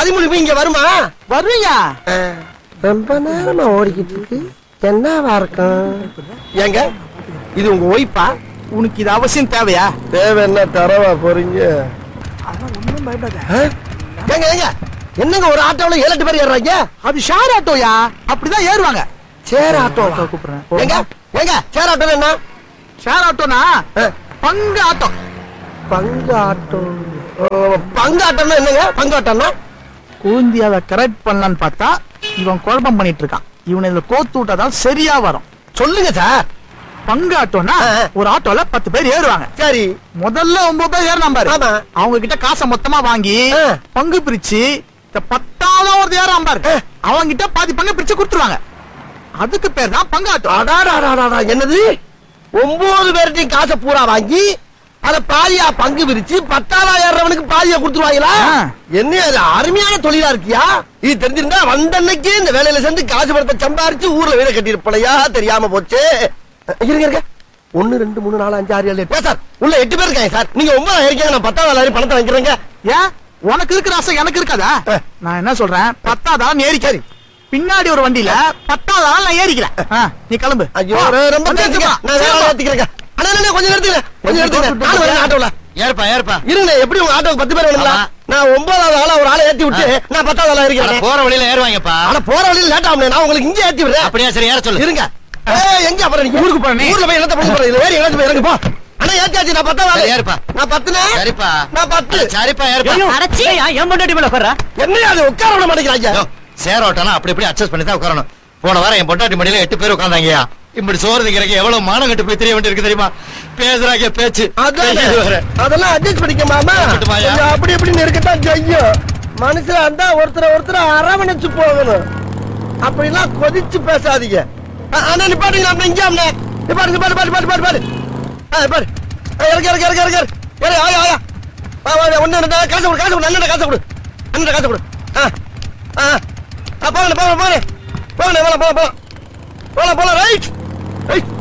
பதிமூணு இங்க வருமா வருவியா ரொம்ப நேரமா ஓடிக்கிட்டு இருக்கு என்னவா இருக்கும் ஏங்க இது உங்க ஒய்ஃபா உனக்கு இது அவசியம் தேவையா தேவை என்ன தரவா போறீங்க அதெல்லாம் ஒண்ணும் பயப்படாத ஆ? ஏங்க ஏங்க என்னங்க ஒரு ஆட்டோல ஏழு எட்டு பேர் ஏறுறாங்க அது ஷேர் ஆட்டோயா அப்படிதான் ஏறுவாங்க சேர் ஆட்டோ கூப்பிடுறேன் ஏங்க ஏங்க சேர் ஆட்டோ என்ன ஷேர் ஆட்டோனா ஆ, பங்கு ஆட்டோ பங்கு ஆட்டோ ஓ, பங்கு ஆட்டோன்னா என்னங்க பங்கு ஆட்டோன்னா கூந்தியாவை கரெக்ட் பண்ணலான்னு பார்த்தா இவன் குழப்பம் பண்ணிட்டு இருக்கான் இவனை இதுல கோத்து விட்டாதான் சரியா வரும் சொல்லுங்க சார் பங்கு ஆட்டோனா ஆ. ஒரு ஆட்டோல பத்து பேர் ஏறுவாங்க சரி முதல்ல ஒன்பது பேர் ஏறினா பாரு ஆமா. அவங்க கிட்ட காசை மொத்தமா வாங்கி ஆ. பங்கு பிரிச்சு இந்த பத்தாவது ஒரு ஏறாம பாரு ஆ. அவங்க கிட்ட பாதி பங்கு பிரிச்சு கொடுத்துருவாங்க அதுக்கு பேர் தான் பங்கு ஆட்டோ அடாடாடாடா என்னது ஒன்பது பேர்ட்டையும் காசை பூரா வாங்கி அத பாதியா பங்கு விரிச்சு பத்தாயிரம் ஏறவனுக்கு பாதியா கொடுத்துருவாங்களா ஆ. என்ன இது அருமையான தொழிலா இருக்கியா இது தெரிஞ்சிருந்தா வந்த அன்னைக்கு இந்த வேலையில சேர்ந்து காசு பணத்தை சம்பாரிச்சு ஊர்ல வீட கட்டியிருப்பலையா தெரியாம போச்சு இருங்க இருங்க ஒன்னு ரெண்டு மூணு நாலு அஞ்சு ஆறு ஏழு எட்டு சார் உள்ள எட்டு பேர் இருக்காங்க சார் நீங்க ஒன்பதாயிரம் இருக்கீங்க நான் பத்தாவது ஆயிரம் பணத்தை வாங்கிக்கிறேங்க ஏன் உனக்கு இருக்கிற ஆசை எனக்கு இருக்காதா ஆ. நான் என்ன சொல்றேன் பத்தாதான் ஏறிக்காரு பின்னாடி ஒரு வண்டியில பத்தாதான் நான் ஏறிக்கிறேன் ஆ, நீ கிளம்பு ஐயோ போ. ரொம்ப- ரொம்ப வந்து தேங்க்ஸ்ங்க. எடுத்துக்கலாம். நான் வேற சீக்கிரம். ஏத்திக்கிறேங்க அண்ணா அண்ணா, கொஞ்சம் நிறுத்துங்க கொஞ்சம் நிறுத்துங்க நானும் வரேன் ஆட்டோல ஏற்பா ஏற்பா இருங்க எப்படி உங்க ஆட்டோக்கு பத்து பேர் வேணுங்களா ஆமா. நான் ஒன்பதாவது ஆளா ஒரு ஆளை ஏத்தி விட்டு நான் பத்தாவது ஆளா அட, இருக்கிறேன் போற வழியில ஏறுவாங்கப்பா ஆனா போற வழியில லேட் ஆகும் நான் உங்களுக்கு இங்கே ஏத்தி விடுறேன் அப்படியா சரி ஏற சொல்லு இருங்க ஏய், எங்க அப்புறம் நீங்க ஊருக்கு போறேன் நீ. ஊர்ல போய் என்னத்த பண்ண போறீங்க வேற எங்க போய் இறங்கு போ அண்ணா ஏத்தியாச்சு நான் பத்தாவது ஆளு சரி, ஏறுப்பா. நான் பத்துனே சரிப்பா நான் பத்து அட, சரிப்பா ஏற்பா அரைச்சி என் பொண்டாட்டி மேல உட்கார்றா என்னையா அது உட்கார விட மாட்டேங்கிறாங்க யோ, சேர் ஓட்டனா அப்படி இப்படி அட்ஜஸ்ட் பண்ணி தான் உட்காரணும் போன வாரம் என் பொண்டாட்டி மடியில எட்டு பேர் உட்கார்ந்தாங்கயா இப்படி சோறு திங்கிறக்கு எவ்வளவு மானம் கட்டு போய் தெரிய வேண்டியிருக்கு தெரியுமா பேசுறாங்க பேச்சு அதான் இது வேற. அதெல்லாம் அட்ஜஸ்ட் பண்ணிக்க மாமா இருக்கட்டுமாயா? கொஞ்சம் அப்படி இப்படி இருக்கத்தான் செய்யும் மனுஷனா இருந்தா ஒருத்தர் ஒருத்தர் அரவணைச்சு போகணும் அப்படிலாம் கொதிச்சு பேசாதீங்க அ- அண்ணா நிப்பாட்டுங்க அண்ணா இங்க அண்ணா நிப்பாட்டு பாட்டு பாட்டு பாட்டு பாட்டு பாட்டு ஆ பாரு ஆ, இறக்கு இறக்கு இறக்கு இறக்கு இறக்கு ஏறு, ஆயா ஆயா வா வா ஒண்ணு ரெண்டு காசு கொடு காசு கொடு அண்ணன் காசு கொடு அண்ணன் காசு கொடு ஆ ஆ ஆ போகல போகல போகல போகல போகல போகல போகல போகல போகல ரைட் ரைட்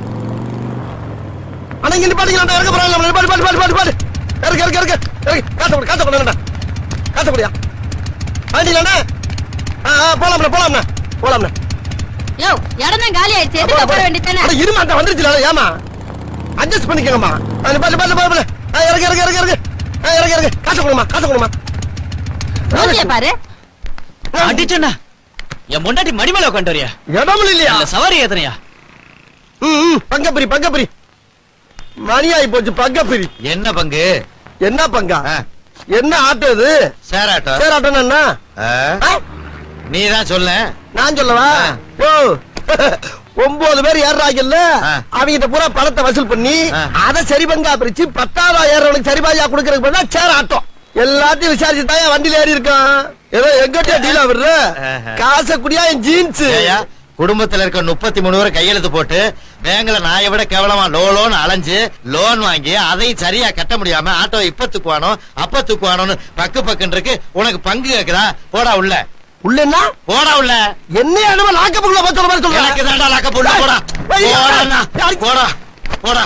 அண்ணா இங்க நிப்பாட்டுங்க நான் இறக்க போறேன் நிப்பாட்டு பாட்டு பாட்டு பாட்டு பாட்டு இறக்கு இறக்கு இறக்கு இறக்கு காசு கொடு காசு கொடு அண்ணா காசு கொடுயா வாங்கிட்டீங்களா ஆ ஆ போலாம்ண்ணா போலாம்ண்ணா போலாம்ண்ணா யோ இடம் தான் காலி ஆயிடுச்சு எதுக்கு போட வேண்டியதானே அட, இருமா அந்த வந்துருச்சுல ஏமா அட்ஜஸ்ட் பண்ணிக்கங்கம்மா ஆ, நிப்பாட்டு பாட்டு பாட்டு ஆ இறக்கு இறக்கு இறக்கு இறக்கு ஆ இறக்கு இறக்கு காசு கொடுமா காசு கொடுமா மூஞ்சிய பாரு அடிச்சண்ணா என் பொண்டாட்டி மடி மேல உட்காந்து வரியா இடமும் இல்லையா இல்ல சவாரி ஏத்தனையா ம் ம், பங்கப்பிரி பங்கப்பிரி மணியாயி போச்சு பங்கப்பிரி என்ன பங்கு என்ன பங்கா ஆ, என்ன ஆட்டோ இது சேர் ஆட்டோ சேர் ஆட்டோன்னா என்ன ஆ? நீ தான் சொல்ல நான் சொல்லவா ஆ. ஓ ஒன்பது பேர் ஏறாங்கல்ல ஆ. அவங்க பூரா பணத்தை வசூல் பண்ணி ஆ. அத சரி பங்கா பிரிச்சு பத்தாயிரம் ஏறவனுக்கு சரி பாதியா கொடுக்கறதுக்கு பதிலா சேர் ஆட்டோ எல்லாத்தையும் விசாரிச்சு தான் வண்டியில ஏறி இருக்கான் ஏதோ எங்கிட்ட டீலா விடுற ஆஹா. காசை குடியா என் ஜீன்ஸ் ஏய்யா, குடும்பத்துல இருக்க முப்பத்தி மூணு பேரை கையெழுத்து போட்டு பேங்க்ல நாயை விட கேவலமா லோ லோன் அலைஞ்சு லோன் வாங்கி அதையும் சரியா கட்ட முடியாம ஆட்டோ இப்ப தூக்குவானோ அப்ப தூக்குவானோன்னு பக்கு பக்குன்னு இருக்கு உனக்கு பங்கு கேக்குதா போடா உள்ள உள்ளன்னா போடா உள்ள என்ன என்னமோ லாக்கப்புக்குள்ள போய் சொல்ற மாதிரி எனக்கு சொல்றேன் தாண்டா லாக்க போடா போடா ஐயா. போடா போடா போடா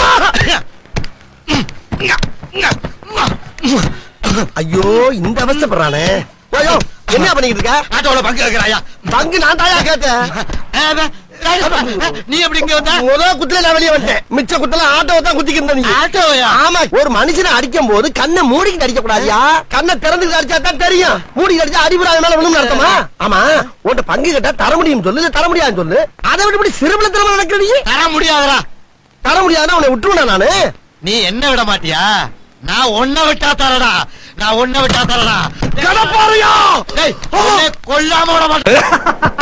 ஐயோ இந்த அவஸ்தைப்படுறானே ஐயோ என்ன பண்ணிக்கிட்டு இருக்க ஆட்டோல பங்கு கேக்குறாயா பங்கு நான் தாயா கேட்டேன் நீ எப்படி இங்க வந்த முதல் குத்துல நான் வெளியே வந்துட்டேன் மிச்ச குத்தல ஆட்டோவை தான் குத்திக்கிட்டு நீ ஆட்டோயா ஆமா ஒரு மனுஷனை அடிக்கும் போது கண்ணை மூடிக்கிட்டு அடிக்க கூடாதியா கண்ணை திறந்துக்கிட்டு அடிச்சா தான் தெரியும் மூடிக்கிட்டு அடிச்சா அடிபடாத மேல விழுந்து அர்த்தமா ஆமா உன்கிட்ட பங்கு கேட்டா தர முடியும் சொல்லு இல்ல தர முடியாதுன்னு சொல்லு அதை விட்டு இப்படி சிறுபல திறமை நடக்கிறீ தர முடியாதுடா தர முடியாதுன்னா உன்னை விட்டுருவேன் நானு நீ என்ன விட மாட்டியா நான் ஒன்ன விட்டா தரடா நான் ஒன்ன விட்டா தரடா கடப்பாறையா டேய், உன்னை கொல்லாம விட மாட்டேன்